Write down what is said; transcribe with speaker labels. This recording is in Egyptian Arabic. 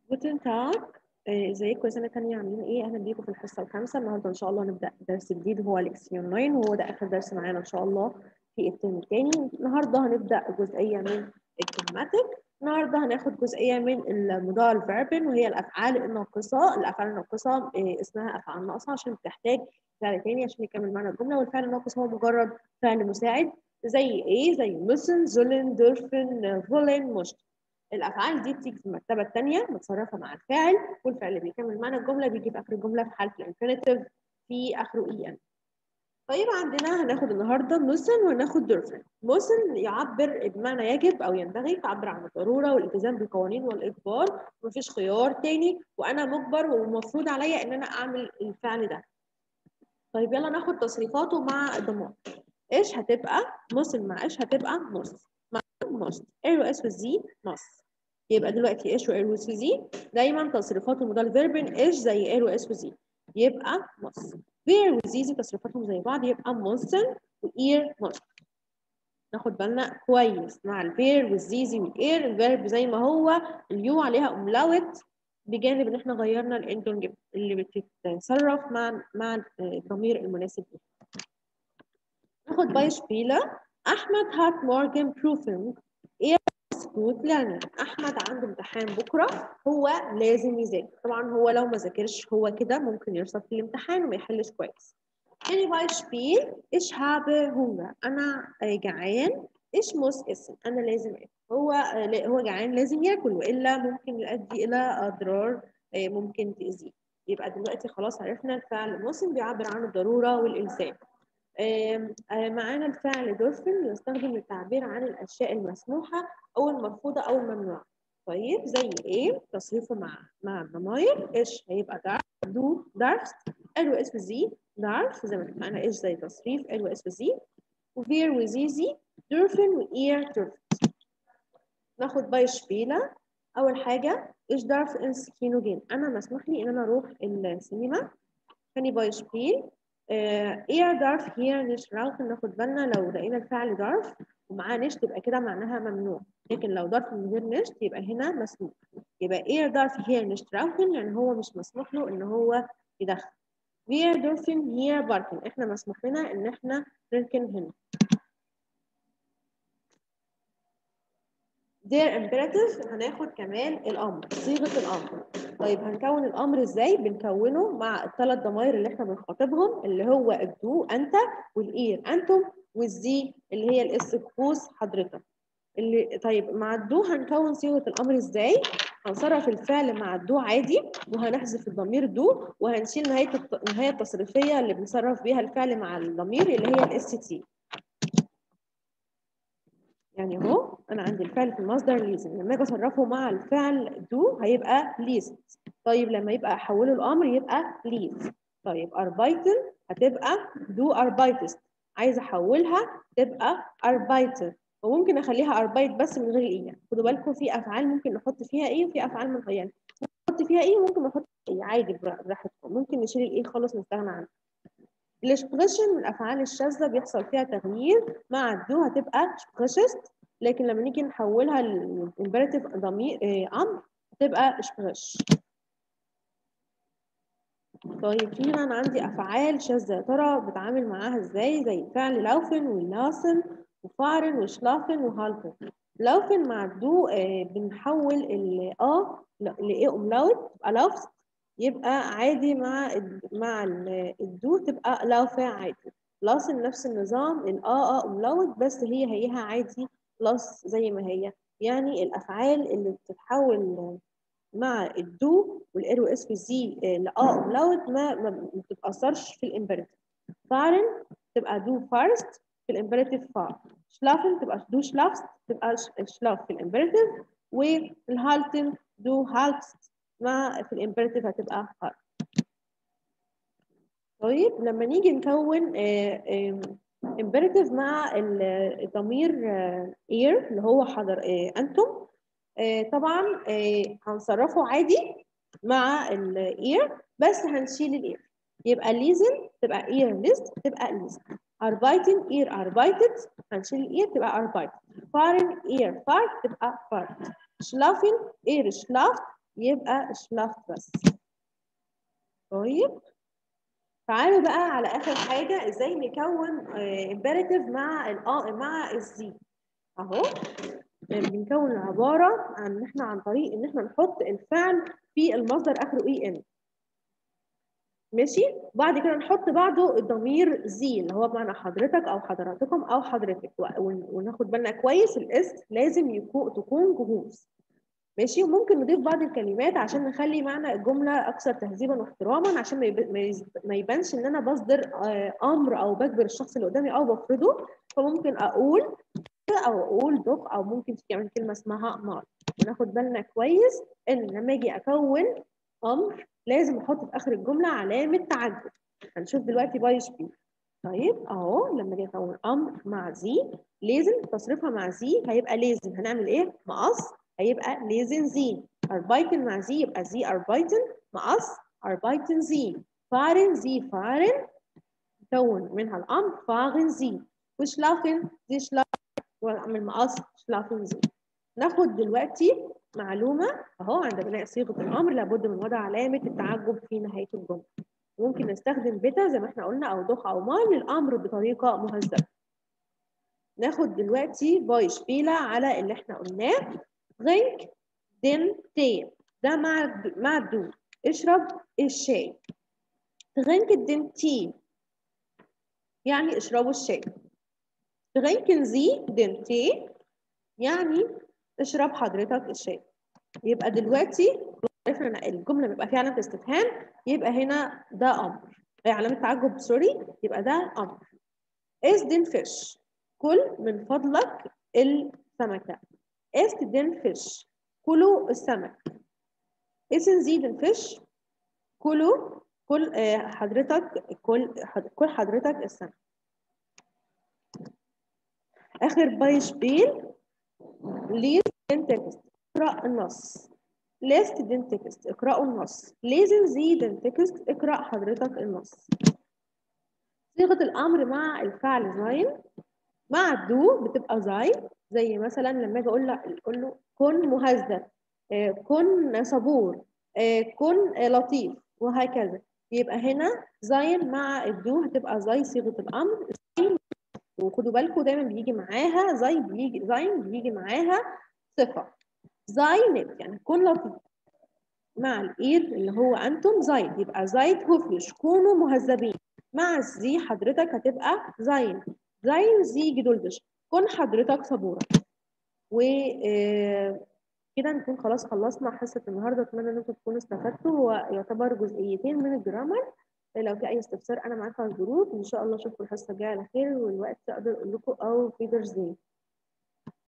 Speaker 1: جوتن تاج آه، ازيكم سنة تانية عاملين ايه؟ اهلا بيكم في الحصة الخامسة النهاردة ان شاء الله هنبدأ درس جديد هو ليكسيون 9 وهو ده اخر درس معانا ان شاء الله في الترم التاني النهاردة هنبدأ جزئية من الجراماتيك النهاردة هناخد جزئية من المضارع فيربن وهي الافعال الناقصة الافعال الناقصة آه، اسمها افعال ناقصة عشان بتحتاج فعل تاني عشان يكمل معنا الجملة والفعل الناقص هو مجرد فعل مساعد زي ايه؟ زي müssen sollen dürfen wollen مش الافعال دي بتيجي في المرتبه الثانيه متصرفه مع الفاعل والفعل اللي بيكمل معانا الجمله بيجي في اخر الجمله في حاله الانفينيتيف في اخره اي ان طيب عندنا هناخد النهارده موسن وهناخد دورفن موسن يعبر بمعنى يجب او ينبغي تعبر عن الضروره والالتزام بالقوانين والاجبار مفيش خيار تاني وانا مجبر والمفروض عليا ان انا اعمل الفعل ده طيب يلا ناخد تصريفاته مع الضمان ايش هتبقى موسن مع ايش هتبقى نص مع نص ايرو اس والزي نص يبقى دلوقتي ايش واير وس وزي دايما تصريفات المضارع فيربن ايش زي اير واس وزي يبقى مص فير وزيزي تصريفاتهم زي بعض يبقى موسن واير مص ناخد بالنا كويس مع الفير والزيزي والاير الفيرب زي ما هو اليو عليها املاوت بجانب ان احنا غيرنا الاندونج اللي بتتصرف مع مع الضمير المناسب ليه ناخد باي شبيله احمد هات مورجن بروفنج ايه سكوت ليرنينج احمد عنده امتحان بكره هو لازم يذاكر طبعا هو لو ما ذاكرش هو كده ممكن يرسب في الامتحان وما يحلش كويس يعني باي شبيل ايش habe هونجر انا جعان ايش موس اسم انا لازم اكل هو هو جعان لازم ياكل والا ممكن يؤدي الى اضرار ممكن تاذيه يبقى دلوقتي خلاص عرفنا الفعل موسم بيعبر عن الضروره والالزام معانا الفعل دولفين يستخدم للتعبير عن الاشياء المسموحه او المرفوضه او الممنوعه طيب زي ايه تصريفه مع مع الضماير ايش هيبقى دارف دو دارفست ال واس وزي دارف زي ما اتفقنا ايش زي تصريف ال واس وزي وفير وزيزي دورفن واير دورفت ناخد باي شبيله اول حاجه ايش دارف انس كينو جين انا مسموح لي ان انا اروح السينما ثاني باي شبيل اير دارف هير نش راوخن ناخد بالنا لو لقينا الفعل دارف ومعاه نش تبقى كده معناها ممنوع لكن لو دارف من غير نش يبقى هنا مسموح يبقى اير دارف هير نش راوخن يعني هو مش مسموح له ان هو يدخل وير دورفن هير باركن احنا مسموح لنا ان احنا نركن هنا their imperative هناخد كمان الامر صيغه الامر طيب هنكون الامر ازاي بنكونه مع الثلاث ضمائر اللي احنا بنخاطبهم اللي هو الدو انت والاير انتم والزي اللي هي الاس كوز حضرتك اللي طيب مع الدو هنكون صيغه الامر ازاي هنصرف الفعل مع الدو عادي وهنحذف الضمير دو وهنشيل نهايه النهايه التصريفيه اللي بنصرف بيها الفعل مع الضمير اللي هي الاس تي يعني اهو انا عندي الفعل في المصدر ليزن لما اجي اصرفه مع الفعل دو هيبقى ليست طيب لما يبقى احوله الامر يبقى ليز طيب اربايتن هتبقى دو اربايتست عايزه احولها تبقى اربايتر وممكن اخليها اربايت بس من غير ايه خدوا بالكم في افعال ممكن نحط فيها ايه وفي افعال من غير نحط فيها ايه وممكن نحط ايه عادي براحتكم ممكن نشيل الايه خالص نستغنى عنها الاشبريشن من الافعال الشاذه بيحصل فيها تغيير مع الدو هتبقى شبريشست لكن لما نيجي نحولها للامبيراتيف ضمير إيه امر هتبقى اشبريش طيب في هنا انا عندي افعال شاذه يا ترى بتعامل معاها ازاي زي فعل لوفن واللاسن وفارن وشلافن وهالفن لوفن مع الدو آه بنحول ال اه لايه املاوت تبقى لوفست يبقى عادي مع مع الدو تبقى لوفا عادي لاسن نفس النظام الاه اه املاوت بس هي هيها عادي بلس زي ما هي يعني الافعال اللي بتتحول مع الدو والار اس والزي لاه املاوت ما ما بتتاثرش في الامبيراتيف فارن تبقى دو فارست في الامبيراتيف فار شلافن تبقى دو شلافست تبقى شلاف في الامبيراتيف والهالتن دو هالتست مع في الامبيراتيف هتبقى هارت طيب لما نيجي نكون امبيراتيف مع الضمير اير اللي هو حضر انتم طبعا هنصرفه عادي مع الاير بس هنشيل الاير يبقى ليزن تبقى اير ليست تبقى ليزن اربايتن اير اربايتت هنشيل الاير تبقى اربايت فارن اير فارت تبقى فارت شلافن اير شلافت يبقى schlaft بس طيب تعالوا بقى على اخر حاجه ازاي نكون امبيراتيف مع ال مع الزي اهو بنكون العباره عن ان احنا عن طريق ان احنا نحط الفعل في المصدر اخره اي ان ماشي بعد كده نحط بعده الضمير زي اللي هو بمعنى حضرتك او حضراتكم او حضرتك وناخد بالنا كويس الاس لازم يكون تكون جهوز ماشي وممكن نضيف بعض الكلمات عشان نخلي معنى الجمله اكثر تهذيبا واحتراما عشان ما يبانش ان انا بصدر امر او بجبر الشخص اللي قدامي او بفرضه فممكن اقول او اقول دق او ممكن تعمل كلمه اسمها مار وناخد بالنا كويس ان لما اجي اكون امر لازم احط في اخر الجمله علامه تعجب هنشوف دلوقتي باي سبيك طيب اهو لما اجي اكون امر مع زي لازم تصريفها مع زي هيبقى لازم هنعمل ايه مقص هيبقى لازم زي اربايتن مع زي يبقى زي اربايتن مقص اربايتن زي فارن زي فارن كون منها الامر فاغن زي وشلافن زي شلافن واعمل مقص شلافن زي ناخد دلوقتي معلومه اهو عند بناء صيغه الامر لابد من وضع علامه التعجب في نهايه الجمله ممكن نستخدم بتا زي ما احنا قلنا او دخ او مال للامر بطريقه مهذبه ناخد دلوقتي باي شبيله على اللي احنا قلناه drink den Tee ده مع مع الدو اشرب الشاي drink den Tee يعني اشربوا الشاي trinken Sie den Tee يعني اشرب حضرتك الشاي يبقى دلوقتي عرفنا الجمله بيبقى فيها علامه استفهام يبقى هنا ده امر علامه تعجب سوري يبقى ده امر is den fish كل من فضلك السمكه ist den fish كلوا السمك essen Sie den fish كلوا كل حضرتك كل كل حضرتك السمك اخر بايشبيل ليز den text اقرا النص lest den text اقرأوا النص lesen Sie den text اقرأ حضرتك النص صيغة الأمر مع الفعل زين مع الدو بتبقى زي زي مثلا لما اجي اقول له اقول له كن مهذب كن صبور كن لطيف وهكذا يبقى هنا زين مع الدو هتبقى زي صيغه الامر وخدوا بالكم دايما بيجي معاها زي بيجي زين بيجي معاها صفه زينت يعني كن لطيف مع الاير اللي هو انتم زين يبقى زايد هوفلش كونوا مهذبين مع الزي حضرتك هتبقى زين زين زي جدولدش كن حضرتك صبورة و كده نكون خلاص خلصنا حصة النهاردة أتمنى إن انتم تكونوا استفدتوا هو يعتبر جزئيتين من الجرامر لو في أي استفسار أنا معاكم على الجروب إن شاء الله أشوفكم الحصة الجاية على خير والوقت أقدر أقول لكم أو في درسين